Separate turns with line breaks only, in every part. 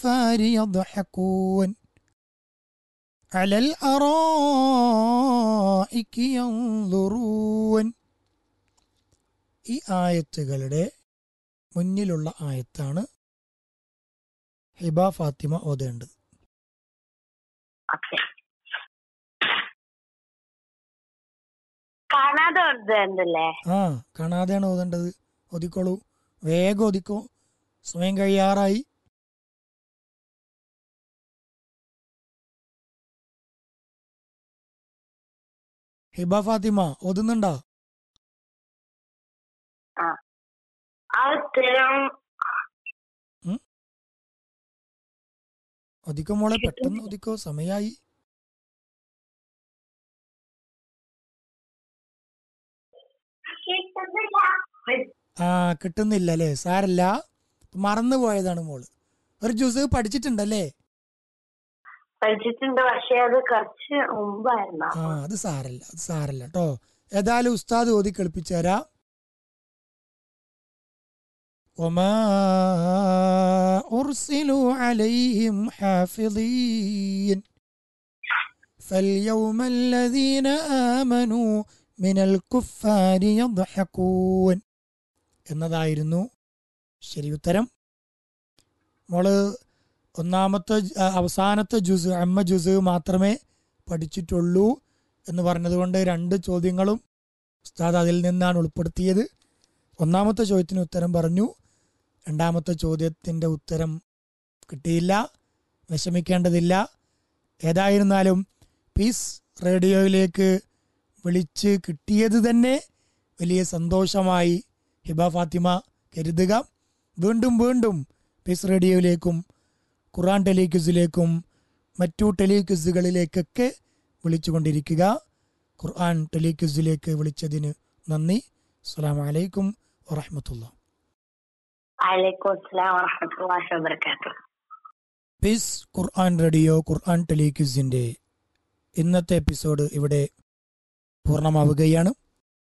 الكفار يضحكون على الأرائك ينظرون ഈ ആയത്തുകളുടെ മുന്നിലുള്ള ആയത്താണ് ഹിബ ഫാത്തിമ ഓതേണ്ടത്
ഓക്കെ കാണാതെ ഉണ്ടല്ലേ
ആ കാണാതെയാണ് ഓതേണ്ടത് ഒതിക്കോളൂ വേഗം ഒതിക്കോ സമയം കഴിയാറായി ഹിബ ഫാത്തിമ ഓതുന്നുണ്ടോ
ആ ഉത്തരം
ഒതിക്കോ മോളെ പെട്ടെന്ന് ഒതിക്കോ സമയായി ആ കിട്ടുന്നില്ല അല്ലേ സാരല്ല മറന്നു പോയതാണ് മോള് ഒരു ജ്യൂസ് പഠിച്ചിട്ടുണ്ടല്ലേ
പഠിച്ചിട്ടുണ്ട് പക്ഷെ അത് കുറച്ച് മുമ്പായിരുന്നു
ആ അത് സാരല്ല അത് സാരല്ല കേട്ടോ ഏതായാലും ഉസ്താദ് ഓതി കളിപ്പിച്ചു തരാം وما أرسلوا عليهم حافظين فاليوم الذين آمنوا من الكفار يضحكون എന്നതായിരുന്നു ശരി ഉത്തരം മോള് ഒന്നാമത്തെ ജ- ആ, അവസാനത്തെ ജുസ് അമ്മ ജുസ് മാത്രമേ പഠിച്ചിട്ടുള്ളൂ എന്ന് പറഞ്ഞതുകൊണ്ട് രണ്ട് ചോദ്യങ്ങളും ഉസ്താദ് അതിൽ നിന്നാണ് ഉൾപ്പെടുത്തിയത് ഒന്നാമത്തെ ചോദ്യത്തിന് ഉത്തരം പറഞ്ഞു രണ്ടാമത്തെ ചോദ്യത്തിൻ്റെ ഉത്തരം കിട്ടിയില്ല വിഷമിക്കേണ്ടതില്ല ഏതായിരുന്നാലും പീസ് റേഡിയോയിലേക്ക് വിളിച്ച് കിട്ടിയത് തന്നെ വലിയ സന്തോഷമായി ഹിബ ഫാത്തിമ കരുതുക വീണ്ടും വീണ്ടും പീസ് റേഡിയോയിലേക്കും ഖുറാൻ ടെലിക്യൂസിലേക്കും മറ്റു ടെലിക്യൂസുകളിലേക്കൊക്കെ വിളിച്ചുകൊണ്ടിരിക്കുക ഖുർആൻ ടെലിക്യൂസിലേക്ക് വിളിച്ചതിന് നന്ദി അസ്സലാമു അലൈക്കും വറഹമത്തുള്ള
വലൈക്കും അസ്സലാം വറഹമത്തുള്ളാഹി വബറകാതുഹു
പീസ് ഖുർആൻ റേഡിയോ ഖുർആൻ ടെലിക്യൂസിൻ്റെ ഇന്നത്തെ എപ്പിസോഡ് ഇവിടെ പൂർണ്ണമാവുകയാണ്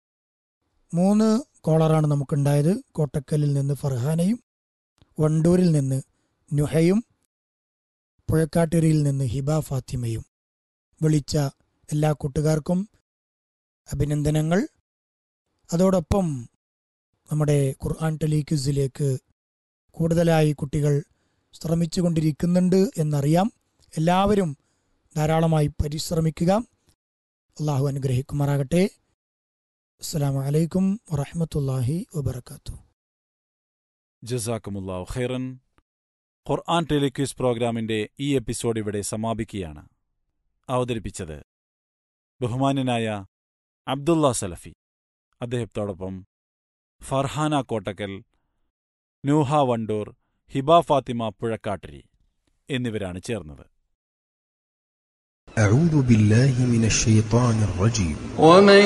മൂന്ന് കോളറാണ് നമുക്കുണ്ടായത് കോട്ടക്കലിൽ നിന്ന് ഫർഹാനയും വണ്ടൂരിൽ നിന്ന് നുഹയും പുഴക്കാട്ടിരിയിൽ നിന്ന് ഹിബ ഫാത്തിമയും വിളിച്ച എല്ലാ കൂട്ടുകാർക്കും അഭിനന്ദനങ്ങൾ അതോടൊപ്പം നമ്മുടെ ഖുർആൻ ടെലിക്യൂസിലേക്ക് കൂടുതലായി കുട്ടികൾ ശ്രമിച്ചുകൊണ്ടിരിക്കുന്നുണ്ട് എന്നറിയാം എല്ലാവരും ധാരാളമായി പരിശ്രമിക്കുക അള്ളാഹു അനുഗ്രഹിക്കുമാറാകട്ടെ അസ്സലാമു അലൈക്കും വറഹമത്തല്ലാഹി വബർക്കാത്തു
ജസാക്കുമുല്ലാ ഖൈറൻ ഖുർആൻ ടെലിക്യൂസ് പ്രോഗ്രാമിന്റെ ഈ എപ്പിസോഡ് ഇവിടെ സമാപിക്കുകയാണ് അവതരിപ്പിച്ചത് ബഹുമാന്യനായ അബ്ദുള്ള സലഫി അദ്ദേഹത്തോടൊപ്പം ഫർഹാന കോട്ടക്കൽ നൂഹ വണ്ടൂർ ഹിബ ഫാത്തിമ പുഴക്കാട്ടിരി എന്നിവരാണ് ചേർന്നത്
أعوذ بالله من الشيطان الرجيم
ومن